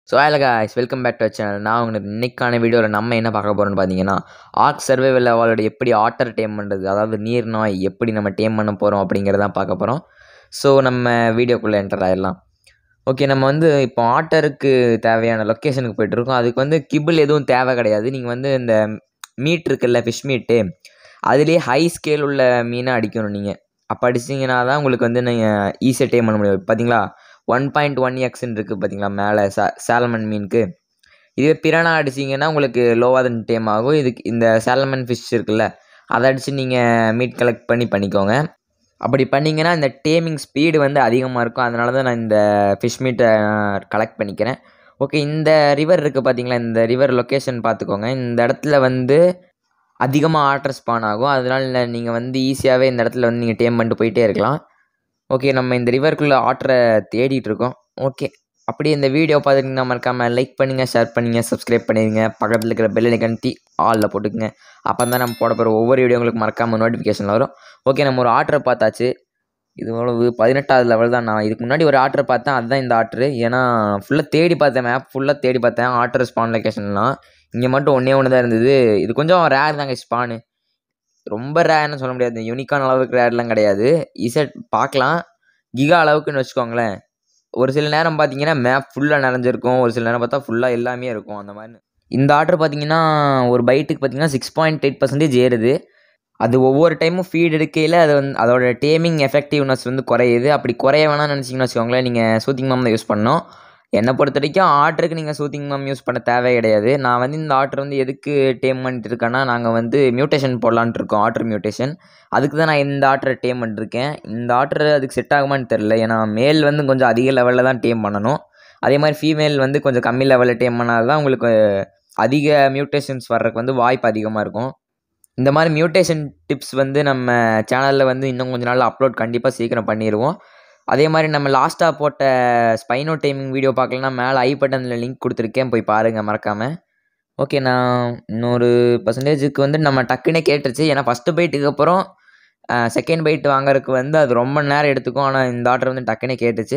so hello guys welcome back to channel நான் உங்களுக்கு இன்னைக்கான வீடியோவில் நம்ம என்ன பார்க்க போகிறோம்னு பார்த்தீங்கன்னா ஆர்க் சர்வைவல் அவளோட எப்படி ஆட்டர் டேம் பண்ணுறது அதாவது நீர் நாய் எப்படி நம்ம டேம் பண்ண போகிறோம் அப்படிங்கிறதான் பார்க்க போகிறோம் ஸோ நம்ம வீடியோக்குள்ளே என்டர் ஆயிடலாம் ஓகே நம்ம வந்து இப்போ ஆட்டருக்கு தேவையான லொக்கேஷனுக்கு போயிட்டுருக்கோம் அதுக்கு வந்து கிபிள் எதுவும் தேவை கிடையாது நீங்கள் வந்து இந்த மீட் இருக்குல்ல ஃபிஷ் மீட்டு அதுலேயே ஹை ஸ்கேல் உள்ள மீனை அடிக்கணும் நீங்கள் அப்போ அடிச்சிங்கன்னா தான் உங்களுக்கு வந்து நீங்கள் ஈஸியாக டேம் பண்ண முடியும் பார்த்தீங்களா ஒன் பாயிண்ட் ஒன் எக்ஸ்ன்னு இருக்குது பார்த்தீங்களா மேலே சா சாலமன் மீனுக்கு இதுவே பிரானா அடிச்சிங்கன்னா உங்களுக்கு லோவாக தான் டேம் ஆகும் இதுக்கு இந்த சாலமன் ஃபிஷ் இருக்குல்ல அதை அடித்து நீங்கள் மீட் கலெக்ட் பண்ணி பண்ணிக்கோங்க அப்படி பண்ணிங்கன்னா இந்த டேமிங் ஸ்பீடு வந்து அதிகமாக இருக்கும் அதனால தான் நான் இந்த ஃபிஷ் மீட்டை கலெக்ட் பண்ணிக்கிறேன் ஓகே இந்த ரிவர் இருக்குது பார்த்தீங்களா இந்த ரிவர் லொக்கேஷன் பார்த்துக்கோங்க இந்த இடத்துல வந்து அதிகமாக ஆட்டர் ஸ்பான் ஆகும் அதனால நீங்கள் வந்து ஈஸியாகவே இந்த இடத்துல வந்து நீங்கள் டேம் பண்ணிட்டு போயிட்டே இருக்கலாம் ஓகே நம்ம இந்த ரிவருக்குள்ளே ஆட்டரை தேடிட்டு இருக்கோம் ஓகே அப்படியே இந்த வீடியோ பார்த்துட்டிங்கன்னா மறக்காமல் லைக் பண்ணுங்கள் ஷேர் பண்ணுங்க சப்ஸ்கிரைப் பண்ணிடுங்க பக்கத்தில் இருக்கிற பெல் ஐக்கன் டி ஆலில் போட்டுக்குங்க அப்போ தான் நம்ம போட போகிற ஒவ்வொரு வீடியோ உங்களுக்கு மறக்காமல் நோட்டிஃபிகேஷன் வரும் ஓகே நம்ம ஒரு ஆர்டரை பார்த்தாச்சு இது எவ்வளவு பதினெட்டாவது லெவல் தான் நான் இதுக்கு முன்னாடி ஒரு ஆர்டர் பார்த்தேன் அதுதான் இந்த ஆர்டரு ஏன்னா ஃபுல்லாக தேடி பார்த்தேன் மேப் ஃபுல்லாக தேடி பார்த்தேன் ஆர்டர் ஸ்பான் லொக்கேஷன்லாம் இங்கே மட்டும் ஒன்றே ஒன்று தான் இருந்தது இது கொஞ்சம் ரேர் தாங்க ஸ்பானு ரொம்ப ரேர்னு சொல்ல முடியாது யூனிக்கான அளவுக்கு ரேர்லாம் கிடையாது ஈஸியாக பார்க்கலாம் கிகா அளவுக்குன்னு வச்சுக்கோங்களேன் ஒரு சில நேரம் பார்த்தீங்கன்னா மேப் ஃபுல்லாக நிறைஞ்சிருக்கும் ஒரு சில நேரம் பார்த்தா ஃபுல்லாக எல்லாமே இருக்கும் அந்த மாதிரி இந்த ஆர்டர் பார்த்தீங்கன்னா ஒரு பைட்டுக்கு பார்த்தீங்கன்னா சிக்ஸ் பாயிண்ட் எயிட் பர்சன்டேஜ் ஏறுது அது ஒவ்வொரு டைமும் ஃபீட் எடுக்கையில் அது வந்து அதோட டேமிங் எஃபெக்டிவ்னஸ் வந்து குறையுது அப்படி குறைய வேணாம்னு நினச்சிங்கன்னு வச்சுக்கோங்களேன் நீங்கள் சூத்திங் மாம் தான் யூஸ் பண்ணணும் என்னை பொறுத்த வரைக்கும் ஆர்டருக்கு நீங்கள் சூத்திங் மாம் யூஸ் பண்ண தேவை கிடையாது நான் வந்து இந்த ஆர்டர் வந்து எதுக்கு டேம் பண்ணிட்டு இருக்கேன்னா நாங்கள் வந்து மியூட்டேஷன் போடலான்ட்டு இருக்கோம் ஆர்டர் மியூட்டேஷன் அதுக்கு தான் நான் இந்த ஆர்டரை டேம் பண்ணிருக்கேன் இந்த ஆர்டர் அதுக்கு செட் ஆகுமான்னு தெரில ஏன்னா மேல் வந்து கொஞ்சம் அதிக லெவலில் தான் டேம் பண்ணணும் அதே மாதிரி ஃபீமேல் வந்து கொஞ்சம் கம்மி லெவலில் டேம் பண்ணால் தான் உங்களுக்கு அதிக மியூட்டேஷன்ஸ் வர்றதுக்கு வந்து வாய்ப்பு அதிகமாக இருக்கும் இந்த மாதிரி மியூட்டேஷன் டிப்ஸ் வந்து நம்ம சேனலில் வந்து இன்னும் கொஞ்ச நாள் அப்லோட் கண்டிப்பாக சீக்கிரம் பண்ணிடுவோம் அதே மாதிரி நம்ம லாஸ்ட்டாக போட்ட ஸ்பைனோ டைமிங் வீடியோ பார்க்கலன்னா மேலே ஐ பட்டனில் லிங்க் கொடுத்துருக்கேன் போய் பாருங்கள் மறக்காமல் ஓகே நான் இன்னொரு பர்சன்டேஜுக்கு வந்து நம்ம டக்குன்னே கேட்டுருச்சு ஏன்னா ஃபஸ்ட்டு பைட்டுக்கு அப்புறம் செகண்ட் பைட் வாங்குறதுக்கு வந்து அது ரொம்ப நேரம் எடுத்துக்கும் ஆனால் இந்த ஆர்டர் வந்து டக்குன்னே கேட்டுச்சு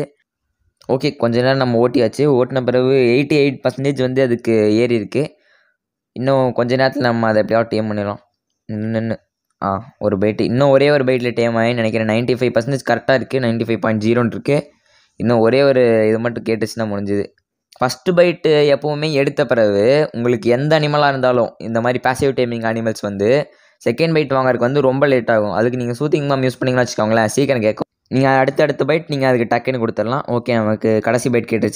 ஓகே கொஞ்ச நேரம் நம்ம ஓட்டியாச்சு ஓட்டின பிறகு எயிட்டி எயிட் பர்சன்டேஜ் வந்து அதுக்கு ஏறி இருக்கு இன்னும் கொஞ்ச நேரத்தில் நம்ம அதை எப்படியாவது டேம் பண்ணிடலாம் நின்று ஆ ஒரு பைட்டு இன்னும் ஒரே ஒரு பைட்டில் டேம் ஆகின்னு நினைக்கிறேன் நைன்ட்டி ஃபைவ் பர்சன்டேஜ் கரெக்டாக இருக்குது நைன்ட்டி ஃபைவ் பாயிண்ட் ஜீரோன்னு இருக்குது இன்னும் ஒரே ஒரு இது மட்டும் கேட்டுச்சுன்னா முடிஞ்சுது ஃபஸ்ட்டு பைட்டு எப்போவுமே எடுத்த பிறகு உங்களுக்கு எந்த அனிமலாக இருந்தாலும் இந்த மாதிரி பேசிவ் டைமிங் அனிமல்ஸ் வந்து செகண்ட் பைட் வாங்குறதுக்கு வந்து ரொம்ப லேட் ஆகும் அதுக்கு நீங்கள் சூத்திங் மாம் யூஸ் பண்ணிங்கன்னா வச்சுக்கோங்களேன் சீக்கிரம் கேட்கும் நீங்கள் அடுத்த அடுத்த பைட் நீங்கள் அதுக்கு டக்குன்னு கொடுத்துடலாம் ஓகே நமக்கு கடைசி பைட் கேட்டுச்சு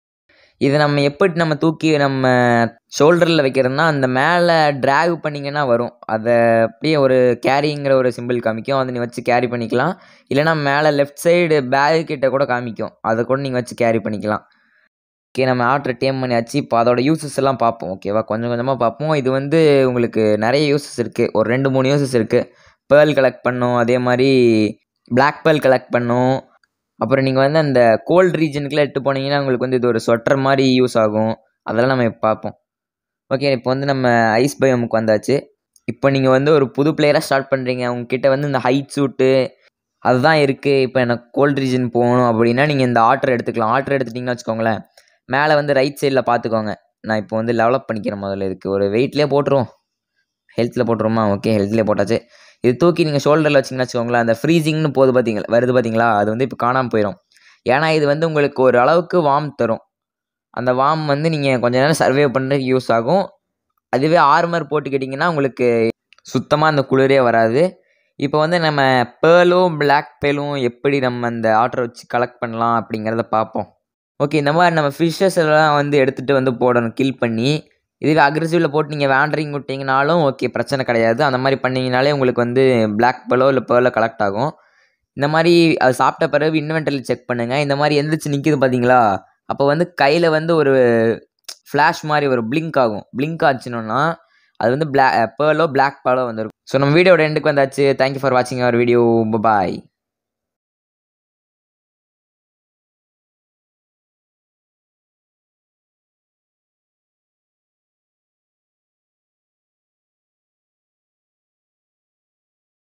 இதை நம்ம எப்படி நம்ம தூக்கி நம்ம ஷோல்டரில் வைக்கிறதுனா அந்த மேலே ட்ராக் பண்ணிங்கன்னா வரும் அதை அப்படியே ஒரு கேரிங்கிற ஒரு சிம்பிள் காமிக்கும் அதை நீ வச்சு கேரி பண்ணிக்கலாம் இல்லைனா மேலே லெஃப்ட் சைடு பேக் கிட்ட கூட காமிக்கும் அதை கூட நீங்கள் வச்சு கேரி பண்ணிக்கலாம் ஓகே நம்ம ஆர்டர் டேம் பண்ணியாச்சு இப்போ அதோட யூசஸ் எல்லாம் பார்ப்போம் ஓகேவா கொஞ்சம் கொஞ்சமாக பார்ப்போம் இது வந்து உங்களுக்கு நிறைய யூசஸ் இருக்குது ஒரு ரெண்டு மூணு யூசஸ் இருக்குது பேர்ல் கலெக்ட் பண்ணும் அதே மாதிரி பிளாக் பேர்ல் கலெக்ட் பண்ணும் அப்புறம் நீங்கள் வந்து அந்த கோல்ட் ரீஜனுக்குலாம் எட்டு போனீங்கன்னா உங்களுக்கு வந்து இது ஒரு ஸ்வெட்டர் மாதிரி யூஸ் ஆகும் அதெல்லாம் நம்ம இப்போ பார்ப்போம் ஓகே இப்போ வந்து நம்ம ஐஸ் பயோமுக்கு வந்தாச்சு இப்போ நீங்கள் வந்து ஒரு புது பிளேயராக ஸ்டார்ட் பண்ணுறீங்க உங்ககிட்ட வந்து இந்த ஹைட் சூட்டு அதுதான் இருக்குது இப்போ எனக்கு கோல்ட் ரீஜன் போகணும் அப்படின்னா நீங்கள் இந்த ஆர்டர் எடுத்துக்கலாம் ஆர்டர் எடுத்துட்டிங்கன்னா வச்சுக்கோங்களேன் மேலே வந்து ரைட் சைடில் பார்த்துக்கோங்க நான் இப்போ வந்து டெவலப் பண்ணிக்கிறேன் முதல்ல இதுக்கு ஒரு வெயிட்லேயே போட்டுருவோம் ஹெல்த்தில் போட்டுருவோமா ஓகே ஹெல்த்லேயே போட்டாச்சு இது தூக்கி நீங்கள் ஷோல்டரில் வச்சிங்கன்னா வச்சுக்கோங்களேன் அந்த ஃப்ரீசிங்னு போகுது பார்த்தீங்களா வருது பார்த்தீங்களா அது வந்து இப்போ காணாமல் போயிடும் ஏன்னா இது வந்து உங்களுக்கு ஒரு அளவுக்கு வார்ம் தரும் அந்த வார்ம் வந்து நீங்கள் கொஞ்ச நேரம் சர்வே பண்ணுறதுக்கு யூஸ் ஆகும் அதுவே ஆர்மர் போட்டுக்கிட்டிங்கன்னா உங்களுக்கு சுத்தமாக அந்த குளிரே வராது இப்போ வந்து நம்ம பேர்லும் பிளாக் பேலும் எப்படி நம்ம அந்த ஆர்டரை வச்சு கலெக்ட் பண்ணலாம் அப்படிங்கிறத பார்ப்போம் ஓகே இந்த மாதிரி நம்ம ஃபிஷ்ஷஸ் எல்லாம் வந்து எடுத்துகிட்டு வந்து போடணும் கில் பண்ணி இதுவே அக்ரெசிவில் போட்டு நீங்கள் வேண்டரிங் விட்டிங்கனாலும் ஓகே பிரச்சனை கிடையாது அந்த மாதிரி பண்ணிங்கனாலே உங்களுக்கு வந்து பிளாக் பேலோ இல்லை பேர்லோ கலெக்ட் ஆகும் இந்த மாதிரி அது சாப்பிட்ட பிறகு இன்வென்டரியில் செக் பண்ணுங்கள் இந்த மாதிரி எந்திரிச்சு நிற்கிது பார்த்தீங்களா அப்போ வந்து கையில் வந்து ஒரு ஃப்ளாஷ் மாதிரி ஒரு பிளிங்க் ஆகும் பிளிங்க் ஆச்சுன்னா அது வந்து பிளாக் பேர்லோ பிளாக் பேலோ வந்துருக்கும் ஸோ நம்ம வீடியோட எண்டுக்கு வந்தாச்சு தேங்க்யூ ஃபார் வாட்சிங் அவர் வீடியோ பாய்